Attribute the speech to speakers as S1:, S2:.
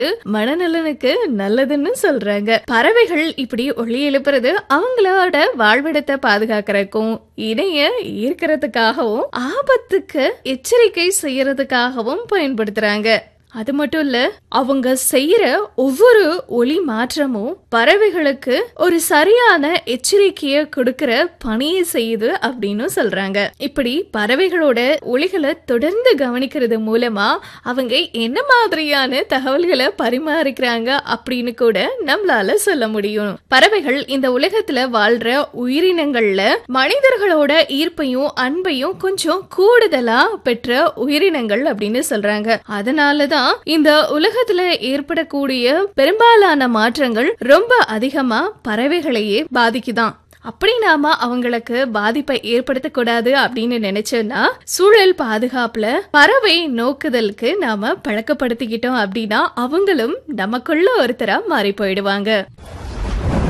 S1: மனநலனுக்கு நல்லதுன்னு சொல்றாங்க பறவைகள் இப்படி ஒளி எழுப்புறது அவங்களோட வாழ்விடத்தை பாதுகாக்கறதுக்கும் இணைய ஈர்க்கறதுக்காகவும் ஆபத்துக்கு எச்சரிக்கை செய்யறதுக்காகவும் பயன்படுத்துறாங்க அது மட்டும் இல்ல அவங்க செய்யற ஒவ்வொரு ஒளி மாற்றமும் பறவைகளுக்கு ஒரு சரியான எச்சரிக்கைய கொடுக்கிற பணியை செய்யுது அப்படின்னு சொல்றாங்க இப்படி பறவைகளோட ஒளிகளை தொடர்ந்து கவனிக்கிறது மூலமா அவங்க என்ன மாதிரியான தகவல்களை பரிமாறிக்கிறாங்க அப்படின்னு கூட நம்மளால சொல்ல முடியும் பறவைகள் இந்த உலகத்துல வாழ்ற உயிரினங்கள்ல மனிதர்களோட ஈர்ப்பையும் அன்பையும் கொஞ்சம் கூடுதலா பெற்ற உயிரினங்கள் அப்படின்னு சொல்றாங்க அதனாலதான் இந்த உலகத்துல ஏற்படக்கூடிய பெரும்பாலான மாற்றங்கள் ரொம்ப அதிகமா பறவைகளையே பாதிக்குதாம் அப்படி நாம அவங்களுக்கு பாதிப்பை ஏற்படுத்தக்கூடாது அப்படின்னு நினைச்சோம்னா சூழல் பாதுகாப்புல பறவை நோக்குதலுக்கு நாம பழக்கப்படுத்திக்கிட்டோம் அப்படின்னா அவங்களும் நமக்குள்ள ஒருத்தரா மாறி போயிடுவாங்க